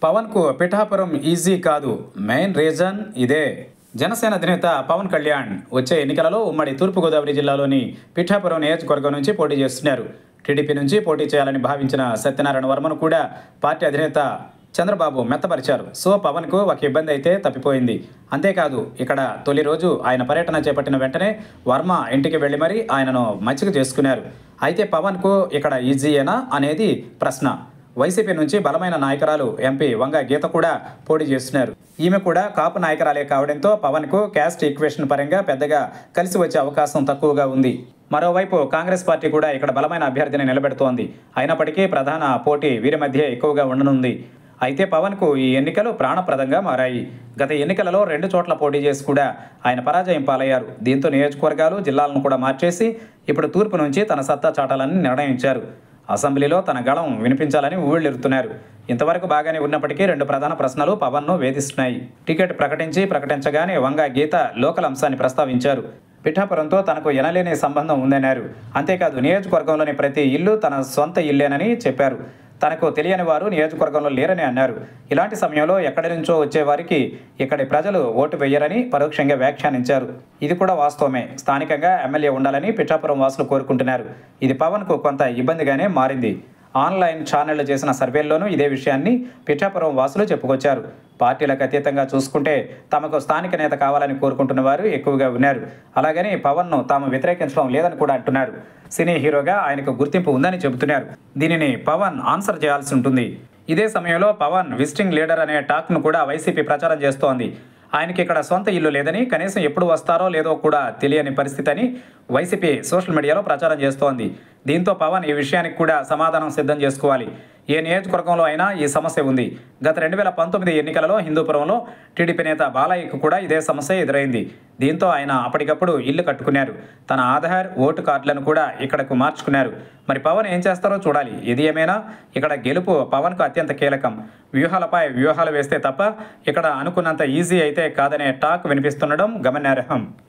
పవన్కు Pithapuram easy కాదు main reason ఇదే జనసేన అధినేత పవన్ కళ్యాణ్ వచ్చే ఎన్నికలలో ఉమ్మడి తూర్పుగోదావరి జిల్లాలోని పిఠాపురం నియోజకవర్గం నుంచి పోటీ చేస్తున్నారు టీడీపీ నుంచి పోటీ చేయాలని భావించిన సత్యనారాయణ వర్మను కూడా పార్టీ అధినేత చంద్రబాబు మెత్తపరిచారు సో పవన్కు ఒక ఇబ్బంది అయితే తప్పిపోయింది అంతేకాదు ఇక్కడ తొలి రోజు ఆయన పర్యటన చేపట్టిన వెంటనే వర్మ ఇంటికి వెళ్లి మరీ ఆయనను మచ్చిక చేసుకున్నారు అయితే పవన్కు ఇక్కడ ఈజీయేనా అనేది ప్రశ్న వైసీపీ నుంచి బలమైన నాయకురాలు ఎంపీ వంగ గీత కూడా పోటీ చేస్తున్నారు ఈమె కూడా కాపు నాయకురాలే కావడంతో పవన్కు క్యాస్ట్ ఈక్వేషన్ పరంగా పెద్దగా కలిసి వచ్చే అవకాశం తక్కువగా ఉంది మరోవైపు కాంగ్రెస్ పార్టీ కూడా ఇక్కడ బలమైన అభ్యర్థిని నిలబెడుతోంది అయినప్పటికీ ప్రధాన పోటీ వీరి మధ్య ఎక్కువగా ఉండనుంది అయితే పవన్కు ఈ ఎన్నికలు ప్రాణప్రదంగా మారాయి గత ఎన్నికలలో రెండు చోట్ల పోటీ చేసి కూడా ఆయన పరాజయం పాలయ్యారు దీంతో నియోజకవర్గాలు జిల్లాలను కూడా మార్చేసి ఇప్పుడు తూర్పు నుంచి తన సత్తా చాటాలని నిర్ణయించారు అసెంబ్లీలో తన గళం వినిపించాలని ఊళ్ళెరుతున్నారు ఇంతవరకు బాగానే ఉన్నప్పటికీ రెండు ప్రధాన ప్రశ్నలు పవన్ను వేధిస్తున్నాయి టికెట్ ప్రకటించి ప్రకటించగానే వంగ గీత లోకల్ అంశాన్ని ప్రస్తావించారు పిఠాపురంతో తనకు ఎనలేని సంబంధం ఉందన్నారు అంతేకాదు నియోజకవర్గంలోని ప్రతి ఇల్లు తన సొంత ఇల్లేనని చెప్పారు తనకు తెలియని వారు నియోజకవర్గంలో లేరని అన్నారు ఇలాంటి సమయంలో ఎక్కడి నుంచో వచ్చేవారికి ఇక్కడి ప్రజలు ఓటు వేయరని పరోక్షంగా వ్యాఖ్యానించారు ఇది కూడా వాస్తవమే స్థానికంగా ఎమ్మెల్యే ఉండాలని పిఠాపురం వాసులు కోరుకుంటున్నారు ఇది పవన్కు కొంత ఇబ్బందిగానే మారింది ఆన్లైన్ ఛానళ్లు చేసిన సర్వేల్లోనూ ఇదే విషయాన్ని పిఠాపురం వాసులు చెప్పుకొచ్చారు పార్టీలకు అతీతంగా చూసుకుంటే తమకు స్థానిక నేత కావాలని కోరుకుంటున్న వారు ఎక్కువగా ఉన్నారు అలాగని పవన్ను తాము వ్యతిరేకించడం లేదని కూడా అంటున్నారు సినీ హీరోగా ఆయనకు గుర్తింపు ఉందని చెబుతున్నారు దీనిని పవన్ ఆన్సర్ చేయాల్సి ఉంటుంది ఇదే సమయంలో పవన్ విజిటింగ్ లీడర్ అనే టాక్ను కూడా వైసీపీ ప్రచారం చేస్తోంది ఆయనకి ఇక్కడ సొంత ఇల్లు లేదని కనీసం ఎప్పుడు వస్తారో లేదో కూడా తెలియని పరిస్థితి అని వైసీపీ సోషల్ మీడియాలో ప్రచారం చేస్తోంది దీంతో పవన్ ఈ విషయానికి కూడా సమాధానం సిద్ధం చేసుకోవాలి ఏ నియోజకవర్గంలో అయినా ఈ సమస్య ఉంది గత రెండు వేల పంతొమ్మిది ఎన్నికలలో హిందూపురంలో టీడీపీ నేత బాలయ్యకు కూడా ఇదే సమస్య ఎదురైంది దీంతో ఆయన అప్పటికప్పుడు ఇల్లు కట్టుకున్నారు తన ఆధార్ ఓటు కార్డులను కూడా ఇక్కడకు మార్చుకున్నారు మరి పవన్ ఏం చేస్తారో చూడాలి ఇది ఏమైనా ఇక్కడ గెలుపు పవన్కు అత్యంత కీలకం వ్యూహాలపై వ్యూహాలు వేస్తే తప్ప ఇక్కడ అనుకున్నంత ఈజీ అయితే కాదనే టాక్ వినిపిస్తుండడం గమనార్హం